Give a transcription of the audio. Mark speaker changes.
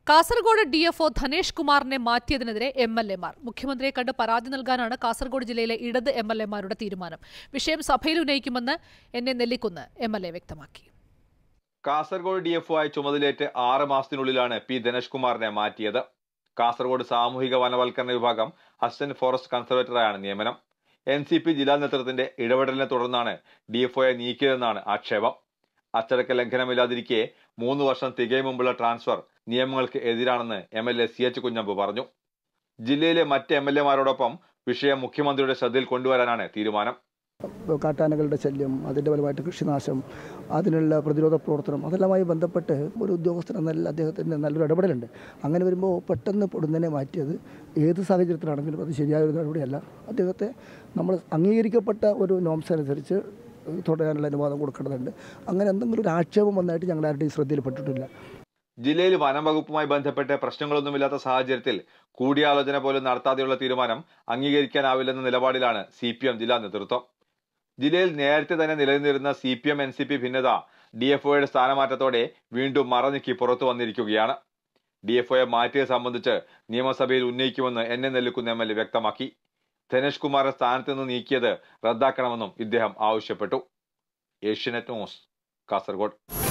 Speaker 1: Kasaragod D F O Dhanesh കുമാറിനെ മാറ്റിയതിനെതിരെ M L എമാർ മുഖ്യമന്ത്രിയെ കണ്ട് പരാതി നൽകാനാണ് കാസർഗോഡ് ജില്ലയിലെ ഇടത് എം എൽ എമാരുടെ തീരുമാനം വിഷയം സഭയിൽ ഉന്നയിക്കുമെന്ന് എന്നെ നെല്ലിക്കുന്ന് എം എൽ എ വ്യക്തമാക്കി
Speaker 2: കാസർഗോഡ് ഡി എഫ് ആയി ചുമതലയേറ്റ് ആറ് മാസത്തിനുള്ളിലാണ് പി ധനേഷ് കുമാറിനെ മാറ്റിയത് കാസർഗോഡ് സാമൂഹിക വനവൽക്കരണ വിഭാഗം അസിസ്റ്റന്റ് ഫോറസ്റ്റ് കൺസർവേറ്ററായാണ് നിയമനം എൻ സി പി ജില്ലാ നേതൃത്വത്തിന്റെ ഇടപെടലിനെ തുടർന്നാണ് ഡി എഫ് ഒയെ നീക്കിയതെന്നാണ് ആക്ഷേപം അച്ചടക്ക ലംഘനമില്ലാതിരിക്കെ മൂന്ന് വർഷം തികയും മുമ്പുള്ള ട്രാൻസ്ഫർ നിയമങ്ങൾക്ക് എതിരാണെന്ന് M L A C H Kunhambu പറഞ്ഞു ജില്ലയിലെ മറ്റ് എം എൽ എമാരോടൊപ്പം വിഷയം മുഖ്യമന്ത്രിയുടെ ശ്രദ്ധയിൽ കൊണ്ടുവരാനാണ് തീരുമാനം
Speaker 3: കാട്ടാനകളുടെ ശല്യം അതിൻ്റെ ഫലമായിട്ട് കൃഷിനാശം അതിനുള്ള പ്രതിരോധ പ്രവർത്തനം അതെല്ലാമായി ബന്ധപ്പെട്ട് ഒരു ഉദ്യോഗസ്ഥൻ എന്നല്ല അദ്ദേഹത്തിൻ്റെ നല്ലൊരു ഇടപെടലുണ്ട് അങ്ങനെ വരുമ്പോൾ പെട്ടെന്ന് പൊടുന്നതിനെ മാറ്റിയത് ഏത് സാഹചര്യത്തിലാണെങ്കിലും അത് ശരിയായ ഒരു നടപടിയല്ല അദ്ദേഹത്തെ നമ്മൾ അംഗീകരിക്കപ്പെട്ട ഒരു നോംസ് അനുസരിച്ച് തുടരാനുള്ള അനുവാദം കൊടുക്കേണ്ടതുണ്ട് അങ്ങനെ എന്തെങ്കിലും ഒരു ആക്ഷേപം വന്നായിട്ട് ഞങ്ങൾ ആരുടെയും ശ്രദ്ധയിൽപ്പെട്ടിട്ടില്ല
Speaker 2: ജില്ലയിൽ വനം വകുപ്പുമായി ബന്ധപ്പെട്ട് പ്രശ്നങ്ങളൊന്നുമില്ലാത്ത സാഹചര്യത്തിൽ കൂടിയാലോചന പോലും നടത്താതെയുള്ള തീരുമാനം അംഗീകരിക്കാനാവില്ലെന്ന നിലപാടിലാണ് സി പി എം ജില്ലാ നേതൃത്വം ജില്ലയിൽ നേരത്തെ തന്നെ നിലനിന്നിരുന്ന C P M N C P ഭിന്നത ഡി എഫ് ഒയുടെ സ്ഥാനമാറ്റത്തോടെ വീണ്ടും മറനീക്കി പുറത്തു വന്നിരിക്കുകയാണ് ഡി എഫ് ഒയെ മാറ്റിയത് സംബന്ധിച്ച് നിയമസഭയിൽ ഉന്നയിക്കുമെന്ന് എന്നെ നെല്ലിക്കുന്ന എം എൽ എ വ്യക്തമാക്കി ധനേഷ് കുമാറിന്റെ സ്ഥാനത്ത് നിന്ന് നീക്കിയത് റദ്ദാക്കണമെന്നും ഇദ്ദേഹം ആവശ്യപ്പെട്ടു ഏഷ്യനെറ്റ് ന്യൂസ് കാസർഗോഡ്